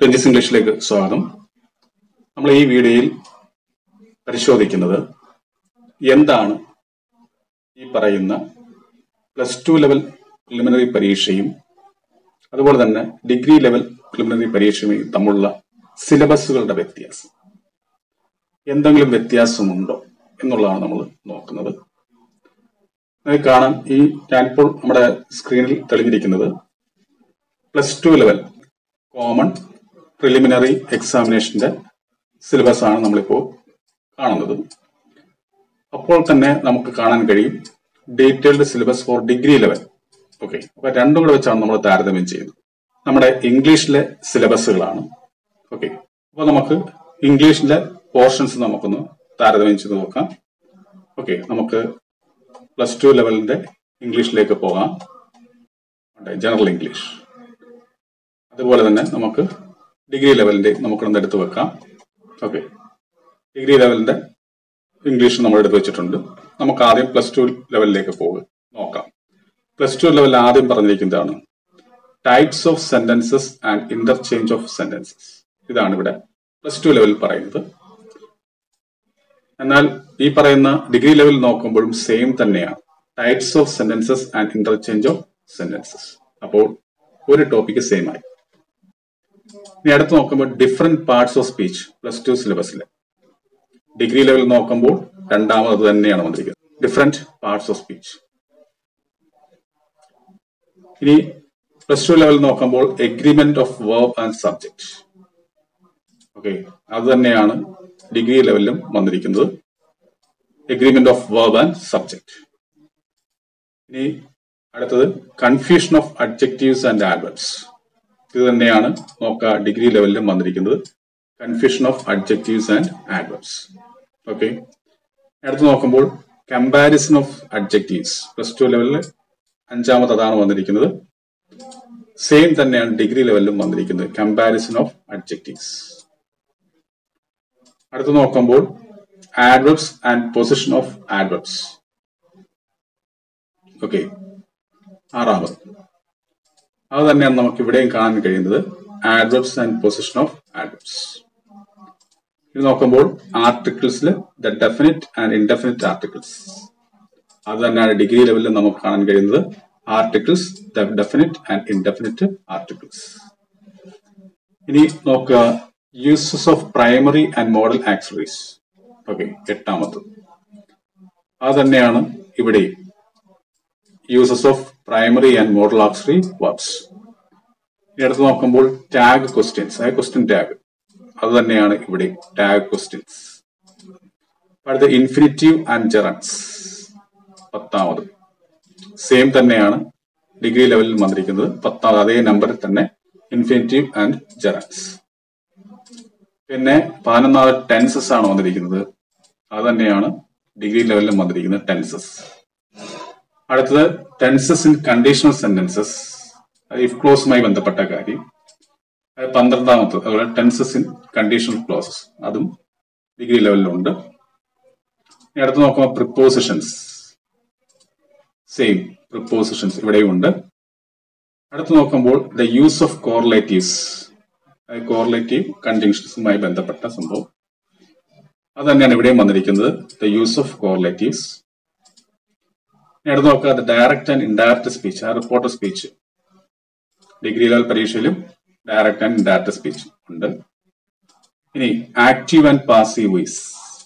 പെഞ്ചിസ് ഇംഗ്ലീഷിലേക്ക് സ്വാഗതം നമ്മൾ ഈ വീഡിയോയിൽ പരിശോധിക്കുന്നത് എന്താണ് ഈ പറയുന്ന പ്ലസ് ടു ലെവൽ പ്രിലിമിനറി പരീക്ഷയും അതുപോലെ തന്നെ ഡിഗ്രി ലെവൽ പ്രിലിമിനറി പരീക്ഷയും തമ്മിലുള്ള സിലബസുകളുടെ വ്യത്യാസം എന്തെങ്കിലും വ്യത്യാസമുണ്ടോ എന്നുള്ളതാണ് നമ്മൾ നോക്കുന്നത് നിങ്ങൾക്ക് കാണാം ഈ ഞാനിപ്പോൾ നമ്മുടെ സ്ക്രീനിൽ തെളിഞ്ഞിരിക്കുന്നത് plus two level common preliminary എക്സാമിനേഷന്റെ സിലബസ് ആണ് നമ്മളിപ്പോൾ കാണുന്നത് അപ്പോൾ തന്നെ നമുക്ക് കാണാൻ കഴിയും detailed syllabus for degree level okay അപ്പൊ രണ്ടും കൂടെ വെച്ചാണ് നമ്മൾ താരതമ്യം ചെയ്യുന്നത് നമ്മുടെ ഇംഗ്ലീഷിലെ സിലബസുകളാണ് ഓക്കെ അപ്പൊ നമുക്ക് ഇംഗ്ലീഷിലെ പോർഷൻസ് നമുക്കൊന്ന് താരതമ്യം ചെയ്ത് നോക്കാം ഓക്കെ നമുക്ക് പ്ലസ് ടു ലെവലിന്റെ ഇംഗ്ലീഷിലേക്ക് പോകാം ജനറൽ ഇംഗ്ലീഷ് അതുപോലെ തന്നെ നമുക്ക് ഡിഗ്രി ലെവലിന്റെ നമുക്കൊന്ന് എടുത്തു വെക്കാം ഓക്കെ ഡിഗ്രി ലെവലിന്റെ ഇംഗ്ലീഷ് നമ്മൾ എടുത്തു വെച്ചിട്ടുണ്ട് നമുക്ക് ആദ്യം പ്ലസ് ടു ലെവലിലേക്ക് പോകുക നോക്കാം പ്ലസ് ടു ലെവലിൽ ആദ്യം പറഞ്ഞിരിക്കുന്നതാണ് types of sentences and interchange of sentences ഇതാണ് ഇവിടെ പ്ലസ് ടു ലെവലിൽ പറയുന്നത് എന്നാൽ ഈ പറയുന്ന ഡിഗ്രി ലെവലിൽ നോക്കുമ്പോഴും സെയിം തന്നെയാണ് types of sentences and interchange of sentences അപ്പോൾ ഒരു ടോപ്പിക്ക് സെയിം ആയി ഇനി അടുത്ത് നോക്കുമ്പോൾ different parts of speech plus two സിലബസിൽ ഡിഗ്രി ലെവൽ നോക്കുമ്പോൾ രണ്ടാമത് അത് തന്നെയാണ് വന്നിരിക്കുന്നത് ഡിഫറെന്റ് പാർട്സ് ഓഫ് സ്പീച്ച് ഇനി പ്ലസ് ടു ലെവൽ നോക്കുമ്പോൾ agreement of verb and subject okay അത് തന്നെയാണ് ഡിഗ്രി ലെവലിലും വന്നിരിക്കുന്നത് agreement of verb and subject ഇനി അടുത്തത് confusion of adjectives and adverbs ഇത് തന്നെയാണ് നോക്കുക ഡിഗ്രി ലെവലിലും വന്നിരിക്കുന്നത് confusion of adjectives and adverbs okay അടുത്ത് നോക്കുമ്പോൾ comparison of adjectives plus two ലെവലിൽ അഞ്ചാമത് അതാണ് വന്നിരിക്കുന്നത് സെയിം തന്നെയാണ് ഡിഗ്രി ലെവലിലും വന്നിരിക്കുന്നത് കമ്പാരിസൺ ഓഫ് അഡ്ജക്റ്റീവ്സ് അടുത്ത് നോക്കുമ്പോൾ adverbs and position of adverbs okay ആറാമത് അത് തന്നെയാണ് നമുക്ക് ഇവിടെയും കാണാൻ കഴിയുന്നത് adverbs and position of adverbs ഇത് നോക്കുമ്പോൾ ആർട്ടിക്കിൾസിൽ the definite and indefinite articles അത് തന്നെയാണ് ഡിഗ്രി ലെവലിൽ നമുക്ക് കാണാൻ കഴിയുന്നത് articles the definite and indefinite articles ഇനി നോക്കുക uses of primary and modal auxiliaries okay എട്ടാമത് അത് തന്നെയാണ് ഇവിടെ uses of primary and modal auxiliary verbs ഇനി അടുത്ത് നോക്കുമ്പോൾ ടാഗ് ക്വസ്റ്റ്യൻസ് ആ ക്വസ്റ്റ്യൻ ടാഗ് അത് തന്നെയാണ് ഇവിടെ ടാഗ് ക്വസ്റ്റ്യൻസ് അടുത്ത ഇൻഫിനിറ്റീവ് ആൻഡ് ജെറൻസ് പത്താമത് സെയിം തന്നെയാണ് ഡിഗ്രി ലെവലിൽ വന്നിരിക്കുന്നത് പത്താമത് അതേ നമ്പറിൽ തന്നെ ഇൻഫിനിറ്റീവ് ആൻഡ് ജെറൻസ് പിന്നെ പതിനൊന്നാമത് ടെൻസസ് ആണ് വന്നിരിക്കുന്നത് അത് തന്നെയാണ് ഡിഗ്രി ലെവലിലും വന്നിരിക്കുന്നത് ടെൻസസ് അടുത്തത് ടെൻസസ് ഇൻ കണ്ടീഷണൽ സെന്റൻസസ് അത് ഇഫ് ക്ലോസുമായി ബന്ധപ്പെട്ട കാര്യം അത് പന്ത്രണ്ടാമത്തെ അതുപോലെ ടെൻസസ് ഇൻ കണ്ടീഷണൽ ക്ലോസസ് അതും ഡിഗ്രി ലെവലിലുണ്ട് ഇനി അടുത്ത് നോക്കുമ്പോൾ പ്രിപ്പോസിഷൻസ് സെയിം പ്രിപ്പോസിഷൻസ് ഇവിടെയും ഉണ്ട് അടുത്ത് നോക്കുമ്പോൾ the use of correlatives correlative കണ്ടീഷൻസുമായി ബന്ധപ്പെട്ട സംഭവം അത് തന്നെയാണ് ഇവിടെയും വന്നിരിക്കുന്നത് ദ യൂസ് ഓഫ് കോറിലേറ്റീവ്സ് ഇനി അടുത്ത് നോക്കുക ഡയറക്റ്റ് ആൻഡ് ഇൻഡയറക്റ്റ് സ്പീച്ച് ആ റിപ്പോർട്ടർ സ്പീച്ച് ഡിഗ്രി ലെവൽ പരീക്ഷയിലും ഡയറക്റ്റ് ആൻഡ് ഇൻഡയറക്റ്റ് സ്പീച്ച് ഉണ്ട് ഇനി ആക്റ്റീവ് ആൻഡ് പാസീവ് വോയിസ്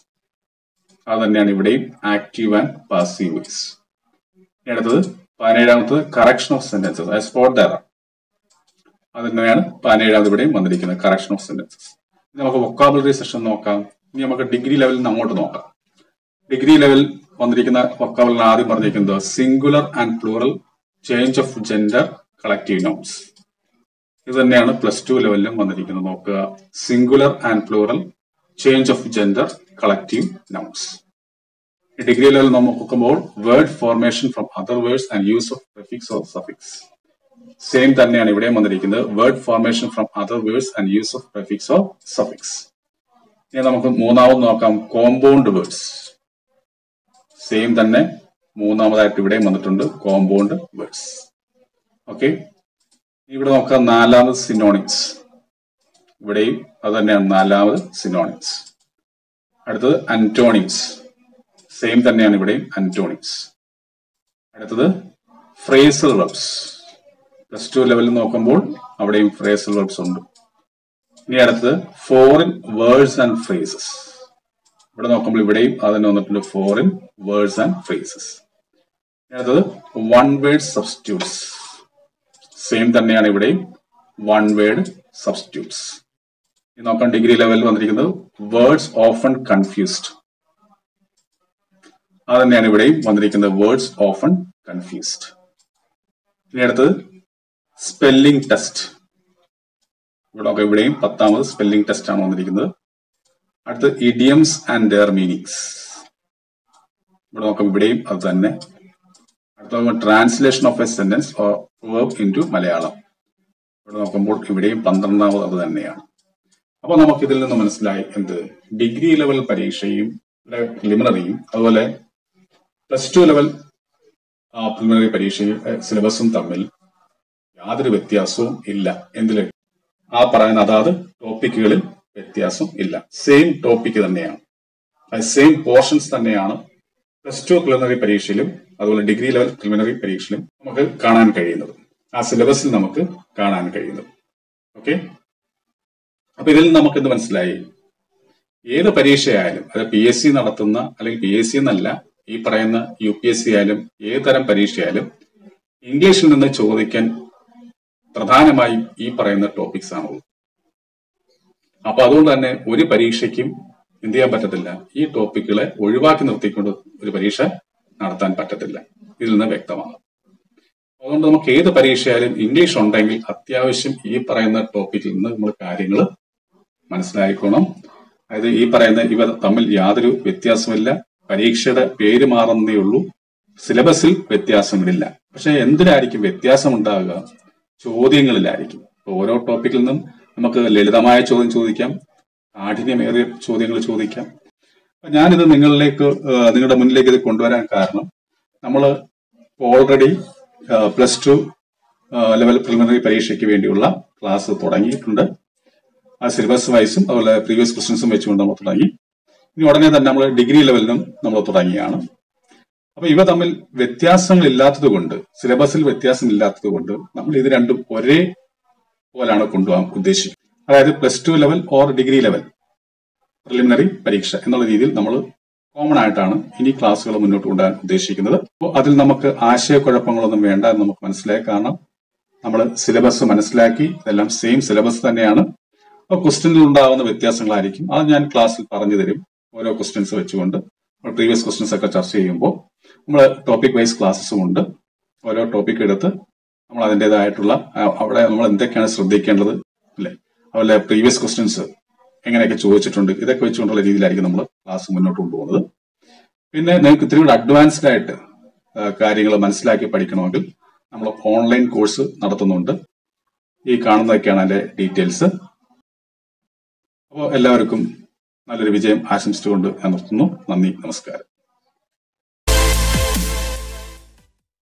അത് തന്നെയാണ് ഇവിടെയും ആക്റ്റീവ് ആൻഡ് പാസീവ് വോയിസ് ഇനി അടുത്തത് പതിനേഴാമത്തത് കറക്ഷൻ ഓഫ് സെന്റൻസസ് അത് സ്പോട്ട് ദയർ അത് തന്നെയാണ് പതിനേഴാമത് ഇവിടെയും വന്നിരിക്കുന്നത് കറക്ഷൻ ഓഫ് സെന്റൻസസ് നമുക്ക് വൊക്കാബുലറി സെഷൻ നോക്കാം ഇനി നമുക്ക് ഡിഗ്രി ലെവലിൽ നിന്ന് അങ്ങോട്ട് നോക്കാം ഡിഗ്രി ലെവൽ വന്നിരിക്കുന്ന വൊക്കാബുലറി ആദ്യം പറഞ്ഞിരിക്കുന്നത് singular and plural change of gender collective nouns ഇത് തന്നെയാണ് പ്ലസ് ടു ലെവലിലും വന്നിരിക്കുന്നത് നോക്കുക singular and plural change of gender collective nouns degree level നമ്മൾ നോക്കുമ്പോൾ word formation from other words and use of prefix or suffix same തന്നെയാണ് ഇവിടെയും വന്നിരിക്കുന്നത് word formation from other words and use of prefix or suffix ഇനി നമുക്ക് മൂന്നാമത് നോക്കാം compound words same തന്നെ മൂന്നാമതായിട്ട് ഇവിടെയും വന്നിട്ടുണ്ട് കോമ്പൗണ്ട് വേർഡ്സ് ഓക്കെ ഇവിടെ നോക്കാം നാലാമത് സിനോണിംസ് ഇവിടെയും അത് തന്നെയാണ് നാലാമത് സിനോണിംസ് അടുത്തത് അന്റോണിംസ് സെയിം തന്നെയാണ് ഇവിടെയും അന്റോണിംസ് അടുത്തത് ഫ്രേസൽ വെബ്സ് പ്ലസ് ടു ലെവലിൽ നോക്കുമ്പോൾ അവിടെയും ഫ്രേസൽ വെബ്സ് ഉണ്ട് ഇനി അടുത്തത് ഫോറിൻ വേർഡ്സ് ആൻഡ് ഫ്രേസസ് ഇവിടെ നോക്കുമ്പോൾ ഇവിടെയും അതിന് വന്നിട്ടുണ്ട് ഫോറിൻ വേർഡ്സ് ആൻഡ് ഫ്രേസസ് അടുത്തത് വൺ വേർഡ് സബ്സ്റ്റിറ്റ്യൂട്ട്സ് സെയിം തന്നെയാണ് ഇവിടെയും വൺ വേർഡ് സബ്സ്റ്റിറ്റ്യൂട്ട്സ് ഇത് നോക്കാം ഡിഗ്രി ലെവലിൽ വന്നിരിക്കുന്നത് വേർഡ്സ് ഓഫൺ കൺഫ്യൂസ്ഡ് അത് തന്നെയാണ് ഇവിടെയും വന്നിരിക്കുന്നത് വേർഡ്സ് ഓഫൺ കൺഫ്യൂസ്ഡ് ഇനി അടുത്തത് സ്പെല്ലിംഗ് ടെസ്റ്റ് ഇവിടെ നോക്കാം ഇവിടെയും പത്താമത് സ്പെല്ലിംഗ് ടെസ്റ്റ് ആണ് വന്നിരിക്കുന്നത് അടുത്ത് ഇഡിയംസ് ആൻഡ് ദെയർ മീനിങ്സ് ഇവിടെ നോക്കാം ഇവിടെയും അത് തന്നെ അടുത്ത translation of a sentence or verb into Malayalam ഇവിടെ നോക്കുമ്പോൾ ഇവിടെയും പന്ത്രണ്ടാമത് അത് തന്നെയാണ് അപ്പൊ നമുക്ക് ഇതിൽ നിന്ന് മനസ്സിലായി എന്ത് ഡിഗ്രി ലെവൽ പരീക്ഷയും പ്രിലിമിനറിയും അതുപോലെ പ്ലസ് ടു ലെവൽ പ്രിലിമിനറി പരീക്ഷയും സിലബസും തമ്മിൽ യാതൊരു വ്യത്യാസവും ഇല്ല എന്തില് ആ പറയുന്ന അതാത് ടോപ്പിക്കുകളിൽ വ്യത്യാസം ഇല്ല സെയിം ടോപ്പിക് തന്നെയാണ് സെയിം പോർഷൻസ് തന്നെയാണ് പ്ലസ് ടു പ്രിലിമിനറി പരീക്ഷയിലും അതുപോലെ ഡിഗ്രി ലെവൽ പ്രിലിമിനറി പരീക്ഷയിലും നമുക്ക് കാണാൻ കഴിയുന്നത് ആ സിലബസിൽ നമുക്ക് കാണാൻ കഴിയുന്നത് ഓക്കെ അപ്പൊ ഇതിൽ നമുക്ക് എന്ത് മനസ്സിലായി ഏത് പരീക്ഷയായാലും അത് പി എസ് സി നടത്തുന്ന അല്ലെങ്കിൽ പി എസ് സി എന്നല്ല ഈ പറയുന്ന യു പി എസ് സി ആയാലും ഏത് തരം പരീക്ഷയായാലും ഇംഗ്ലീഷിൽ നിന്ന് ചോദിക്കാൻ പ്രധാനമായും ഈ പറയുന്ന ടോപ്പിക്സ് ആണുള്ളത് അപ്പൊ അതുകൊണ്ട് തന്നെ ഒരു പരീക്ഷയ്ക്കും എന്ത് ചെയ്യാൻ പറ്റത്തില്ല ഈ ടോപ്പിക്കുകളെ ഒഴിവാക്കി നിർത്തിക്കൊണ്ട് ഒരു പരീക്ഷ നടത്താൻ പറ്റത്തില്ല ഇതിൽ നിന്ന് വ്യക്തമാണ് അതുകൊണ്ട് നമുക്ക് ഏത് പരീക്ഷയായാലും ഇംഗ്ലീഷ് ഉണ്ടെങ്കിൽ അത്യാവശ്യം ഈ പറയുന്ന ടോപ്പിക്കിൽ നിന്ന് നമ്മൾ കാര്യങ്ങൾ മനസ്സിലായിക്കോണം അതായത് ഈ പറയുന്ന ഇവ തമ്മിൽ യാതൊരു വ്യത്യാസമില്ല പരീക്ഷയുടെ പേര് മാറുന്നേ ഉള്ളൂ സിലബസിൽ വ്യത്യാസങ്ങളില്ല പക്ഷെ എന്തിനായിരിക്കും വ്യത്യാസം ഉണ്ടാകുക ചോദ്യങ്ങളിലായിരിക്കും ഓരോ ടോപ്പിക്കിൽ നിന്നും നമുക്ക് ലളിതമായ ചോദ്യം ചോദിക്കാം കാഠിന്യമേറിയ ചോദ്യങ്ങൾ ചോദിക്കാം ഞാനിത് നിങ്ങളിലേക്ക് നിങ്ങളുടെ മുന്നിലേക്ക് ഇത് കൊണ്ടുവരാൻ കാരണം നമ്മൾ already plus two level preliminary പരീക്ഷയ്ക്ക് വേണ്ടിയുള്ള ക്ലാസ് തുടങ്ങിയിട്ടുണ്ട് ആ സിലബസ് വൈസും അതുപോലെ പ്രീവിയസ് ക്വസ്റ്റ്യൻസും വെച്ചുകൊണ്ട് നമ്മൾ തുടങ്ങി ഇനി ഉടനെ തന്നെ നമ്മൾ ഡിഗ്രി ലെവലിനും നമ്മൾ തുടങ്ങിയാണ് അപ്പൊ ഇവ തമ്മിൽ വ്യത്യാസങ്ങൾ ഇല്ലാത്തത് കൊണ്ട് സിലബസിൽ വ്യത്യാസം ഇല്ലാത്തത് കൊണ്ട് നമ്മൾ ഇത് രണ്ടും ഒരേ പോലാണ് കൊണ്ടുപോകാൻ ഉദ്ദേശിക്കുന്നത് അതായത് plus two level or degree level preliminary പരീക്ഷ എന്നുള്ള രീതിയിൽ നമ്മൾ കോമൺ ആയിട്ടാണ് ഇനി ക്ലാസ്സുകൾ മുന്നോട്ട് കൊണ്ടുപോകാൻ ഉദ്ദേശിക്കുന്നത് അപ്പോൾ അതിൽ നമുക്ക് ആശയക്കുഴപ്പങ്ങളൊന്നും വേണ്ട എന്ന് നമുക്ക് മനസ്സിലായി കാരണം നമ്മൾ സിലബസ് മനസ്സിലാക്കി ഇതെല്ലാം സെയിം സിലബസ് തന്നെയാണ് അപ്പോൾ ക്വസ്റ്റ്യനിൽ ഉണ്ടാകുന്ന വ്യത്യാസങ്ങളായിരിക്കും അത് ഞാൻ ക്ലാസ്സിൽ പറഞ്ഞു തരും ഓരോ ക്വസ്റ്റ്യൻസ് വെച്ചുകൊണ്ട് പ്രീവിയസ് ക്വസ്റ്റ്യൻസ് ഒക്കെ ചർച്ച ചെയ്യുമ്പോൾ നമ്മൾ ടോപ്പിക് വൈസ് ക്ലാസ്സസും ഉണ്ട് ഓരോ ടോപ്പിക് എടുത്ത് നമ്മൾ അതിൻ്റെതായിട്ടുള്ള അവിടെ നമ്മൾ എന്തൊക്കെയാണ് ശ്രദ്ധിക്കേണ്ടത് അല്ലെ അതുപോലെ പ്രീവിയസ് ക്വസ്റ്റ്യൻസ് എങ്ങനെയൊക്കെ ചോദിച്ചിട്ടുണ്ട് ഇതൊക്കെ വെച്ചുകൊണ്ടുള്ള രീതിയിലായിരിക്കും നമ്മൾ ക്ലാസ് മുന്നോട്ട് കൊണ്ടുപോകുന്നത് പിന്നെ നിങ്ങൾക്ക് ഇത്തിരി കൂടെ അഡ്വാൻസ്ഡ് ആയിട്ട് കാര്യങ്ങൾ മനസ്സിലാക്കി പഠിക്കണമെങ്കിൽ നമ്മൾ ഓൺലൈൻ കോഴ്സ് നടത്തുന്നുണ്ട് ഈ കാണുന്നതൊക്കെയാണ് അതിന്റെ ഡീറ്റെയിൽസ് അപ്പോൾ എല്ലാവർക്കും നല്ലൊരു വിജയം ആശംസിച്ചുകൊണ്ട് ഞാൻ നിർത്തുന്നു നന്ദി നമസ്കാരം